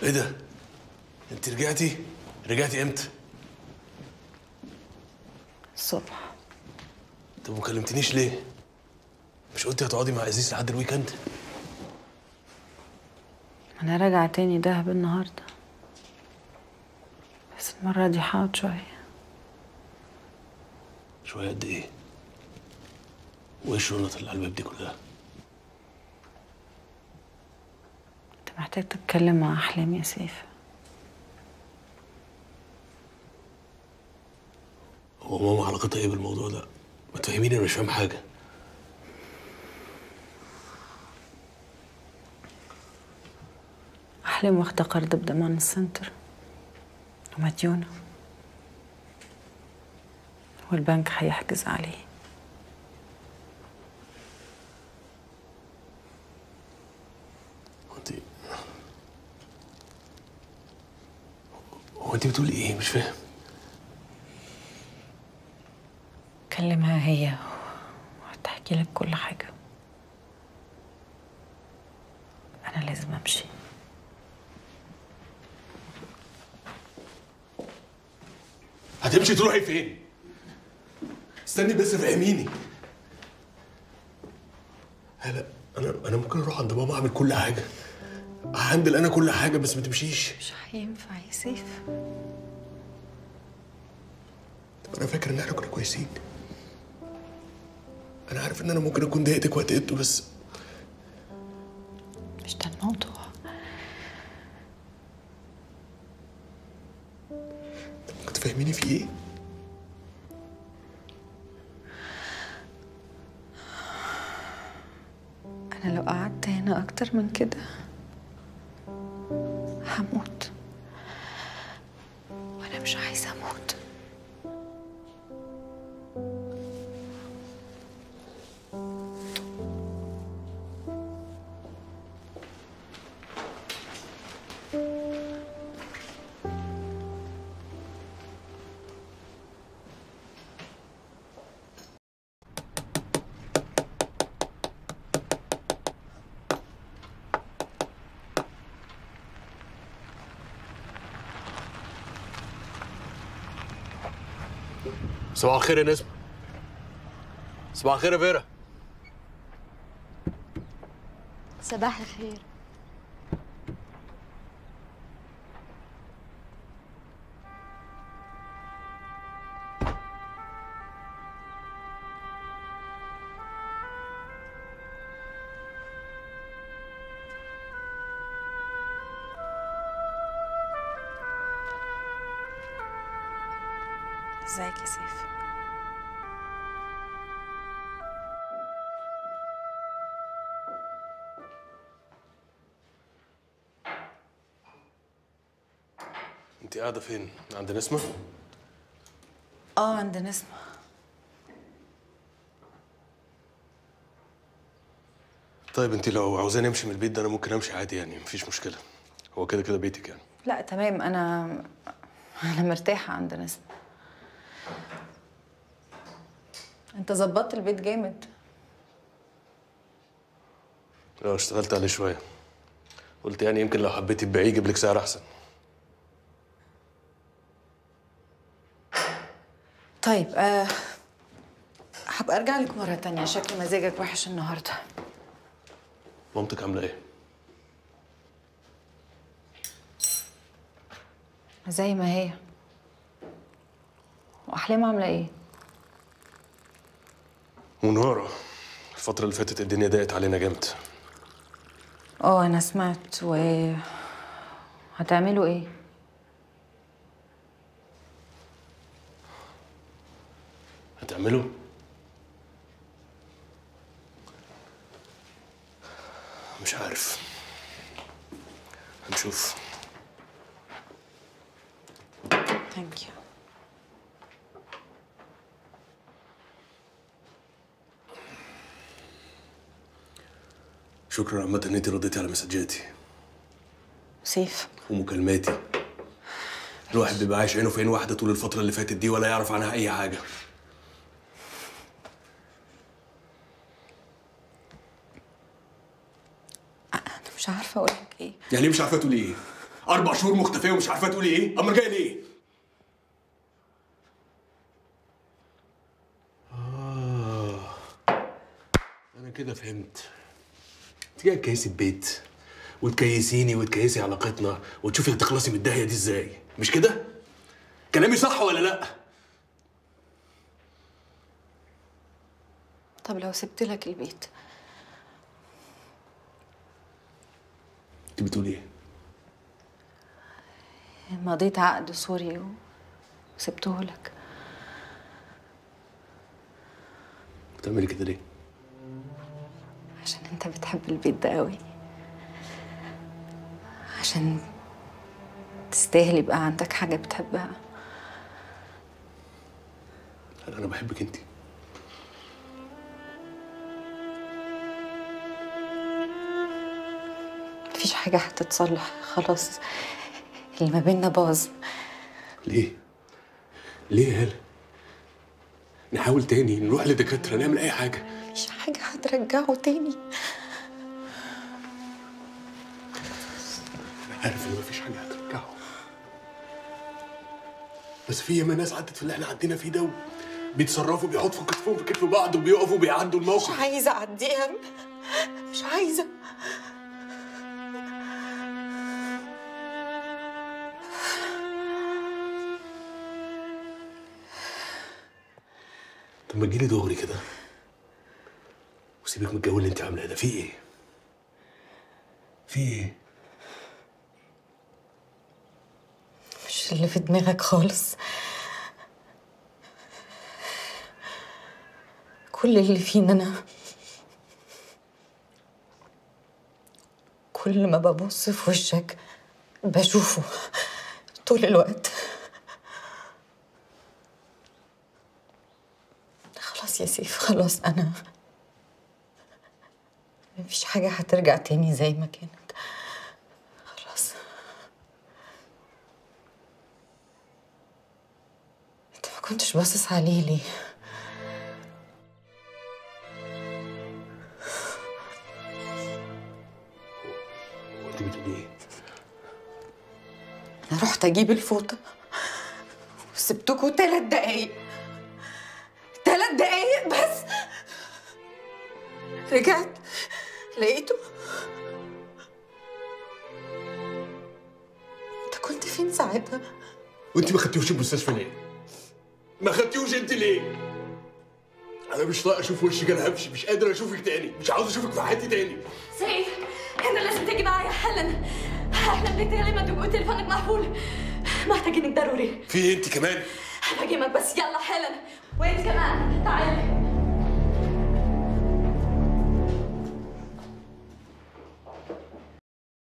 ايه ده؟ انت رجعتي؟ رجعتي امتى؟ الصبح طب ما كلمتنيش ليه؟ مش قلتي هتقعدي مع عزيز لحد الويكند؟ انا راجعه تاني دهب النهارده بس المره دي هقعد شويه شوية قد ايه؟ وايه الشنط اللي على الباب دي كلها؟ انت محتاج تتكلم مع احلام يا سيف هو ماما علاقتها ايه بالموضوع ده؟ ما تفهميني انا مش فاهم حاجة احلام واخده قرض بضمان السنتر ومديونه والبنك هيحجز عليه هو انت هو انت بتقولي ايه؟ مش فاهم كلمها هي وهتحكي لك كل حاجه انا لازم امشي هتمشي تروحي فين؟ استني بس فهميني لا انا انا ممكن اروح عند ماما اعمل كل حاجه هعندل انا كل حاجه بس ما تمشيش مش هينفع يا سيف طب انا فاكر ان احنا كنا كويسين انا عارف ان انا ممكن اكون ضايقتك وقت انتوا بس مش ده الموضوع ممكن تفهميني في ايه؟ أنا لو قعدت هنا أكتر من كده هموت وأنا مش عايزة أموت صباح الخير يا نسمة صباح الخير يا فيرا صباح الخير ازيك يا سيف انت قاعدة فين؟ عند نسمة؟ اه عند نسمة طيب انت لو عاوزاني امشي من البيت ده انا ممكن امشي عادي يعني مفيش مشكلة هو كده كده بيتك يعني لا تمام أنا أنا مرتاحة عند نسمة أنت ظبطت البيت جامد اه اشتغلت عليه شوية قلت يعني يمكن لو حبيتي تبيعيه يجيب لك سعر احسن طيب آه هبقى أرجع لك مرة تانية شكل مزاجك وحش النهاردة مامتك عاملة ايه؟ زي ما هي وأحلام عاملة إيه؟ ونهارة الفترة اللي فاتت الدنيا ضاقت علينا جامد اه أنا سمعت و هتعملوا إيه؟ هتعملوا؟ مش عارف هنشوف ثانك يو شكرا عامة ان انت رديتي على مسجاتي سيف ومكالماتي الواحد بيبقى عايش عينه في عين واحدة طول الفترة اللي فاتت دي ولا يعرف عنها أي حاجة أنا مش عارفة أقول لك إيه يعني مش عارفة تقولي إيه اربع شهور مختفيه ومش عارفه تقولي ايه امال جايه ليه آه انا كده فهمت انت جايه تكيسي البيت وتكيسيني وتكيسي علاقتنا وتشوفي هتخلصي من الداهيه دي ازاي مش كده كلامي صح ولا لا طب لو سبت لك البيت انت بتقولي ايه مضيت عقد سوري و- وسبته لك بتعملي كده ليه عشان انت بتحب البيت ده قوي عشان تستاهل يبقى عندك حاجة بتحبها انا انا بحبك انت مفيش حاجة هتتصلح خلاص اللي ما بيننا باظ ليه ليه يا هلا نحاول تاني نروح لدكاتره نعمل اي حاجه مفيش حاجة هترجعه تاني انا عارف ان مفيش حاجه هترجعه بس في ياما ناس عدت في اللي احنا عدينا فيه ده بيتصرفوا بيحطوا كتفهم في كتف بعض وبيقفوا بيعدوا مش الموقف عايزة أعديها مش عايزة طب ما تجيلي دغري كده وسيبك من الجو اللي انت عاملاه ده في ايه؟ في ايه؟ مش اللي في دماغك خالص كل اللي فينا أنا كل ما ببص في وشك بشوفه طول الوقت خلاص يا سيف خلاص أنا مفيش حاجة هترجع تاني زي ما كانت خلاص انت ما كنتش باصص عليه ليه هو انت بتقولي ايه؟ انا رحت اجيب الفوطه وسبتكوا ثلاث دقايق ثلاث دقايق بس رجعت لقيته انت كنت فين ساعتها وانت ما خدتيهوش المستشفى ليه؟ ما خدتيهوش انت ليه؟ انا مش طايق اشوف وشك انا همشي مش قادر اشوفك تاني مش عاوز اشوفك في حياتي تاني سيف هنا لازم تيجي معايا حالا احنا بنتكلم وتقول تليفونك مقفول محتاجينك ضروري في ايه انت كمان؟ بجيبك بس يلا حالا وانت كمان تعال